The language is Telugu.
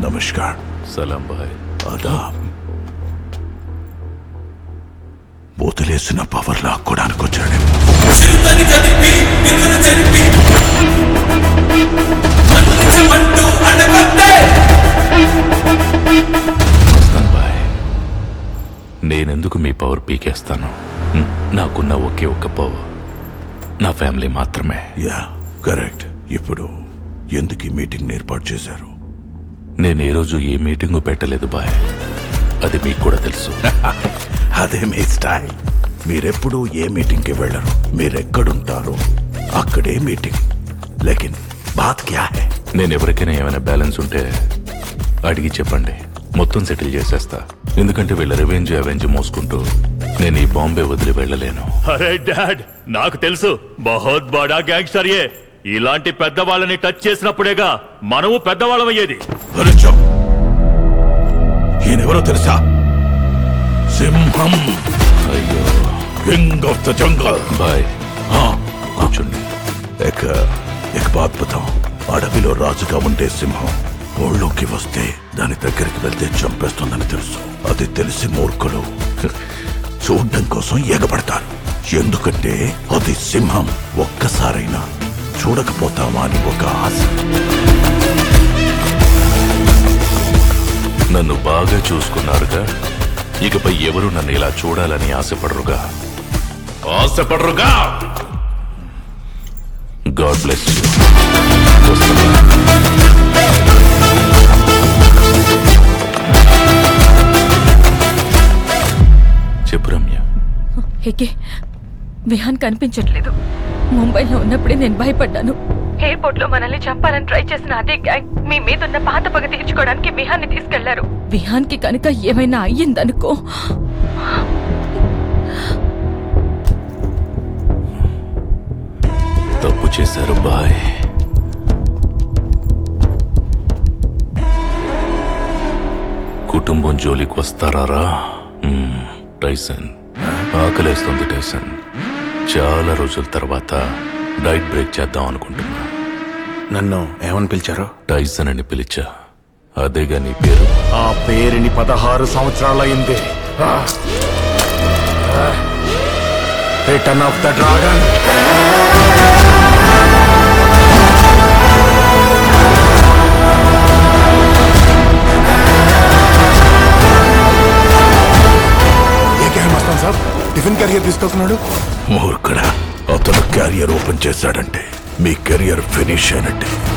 నమస్కార్ సలాం బాయ్ ఆదాబ్ వదిలేసిన పవర్ లాక్కోడానికి వచ్చాడు మస్తాన్ బాయ్ నేనెందుకు మీ పవర్ పీకేస్తాను హ్మ్? నాకున్న ఒకే ఒక్క పవర్ నా ఫ్యామిలీ మాత్రమే యా కరెక్ట్ ఇప్పుడు ఎందుకు ఈ మీటింగ్ ఏర్పాటు చేశారు నేను ఏ రోజు ఏ మీటింగు పెట్టలేదు బాయ్ అది మీకు కూడా తెలుసు అదే మీ స్టైల్ మీరెప్పుడు ఏ మీటింగ్కి వెళ్ళరు మీరెక్కడుంటారో అక్కడే మీటింగ్ లేకిన్ బాత్ క్యా హై నేను ఎవరికైనా ఏమైనా బ్యాలెన్స్ ఉంటే అడిగి చెప్పండి మొత్తం సెటిల్ చేసేస్తా ఎందుకంటే వీళ్ళ రివెంజ్ అవెంజ్ మోసుకుంటూ నేను ఈ బాంబే వదిలి వెళ్ళలేను అరే డాడ్ నాకు తెలుసు బహుత్ బడా గ్యాంగ్స్టర్ ఏ ఇలాంటి పెద్దవాళ్ళని టచ్ చేసినప్పుడేగా మనము పెద్దవాళ్ళమయ్యేది అరే చప్ ఈయనెవరో తెలుసా సింహం అయ్యో king of the jungle boy కూర్చోండి ఎక ఎక బాత్ బతాం అడవిలో రాజుగా ఉండే సింహం ఊళ్ళోకి వస్తే దాని దగ్గరికి వెళ్తే చంపేస్తుందని తెలుసు అది తెలిసి మూర్ఖులు చూడడం కోసం ఎగబడతారు ఎందుకంటే అది సింహం ఒక్కసారైనా చూడకపోతామా అని ఒక ఆశ నన్ను బాగా చూసుకున్నారుగా ఇకపై ఎవరు నన్ను ఇలా చూడాలని ఆశపడరుగా ఆశపడరుగా గాడ్ బ్లెస్ యూ చెప్పు రమ్య హేకే విహాన్ కనిపించట్లేదు ముంబైలో ఉన్నప్పుడే నేను భయపడ్డాను ఎయిర్పోర్ట్ లో మనల్ని చంపాలని ట్రై చేసిన అదే గ్యాంగ్ మీ మీద ఉన్న పాత పగ తీర్చుకోవడానికి విహాన్ని తీసుకెళ్లారు విహాన్ కి కనుక ఏమైనా అయ్యిందనుకో తప్పు చేశారు బాయ్ కుటుంబం జోలికి వస్తారా మ్మ్, టైసన్ ఆకలేస్తుంది టైసన్ చాలా రోజుల తర్వాత డైట్ బ్రేక్ చేద్దాం అనుకుంటున్నా నన్ను ఏమని పిలిచారు టైసన్ అని పిలిచా అదేగా నీ పేరు ఆ పేరుని పదహారు సంవత్సరాలైంది return of the dragon sir tiffin carrier తీసుకెళ్తున్నాడు మూర్ఖుడా అతను క్యారియర్ ఓపెన్ చేశాడంటే మీ కెరియర్ ఫినిష్ అయినట్టే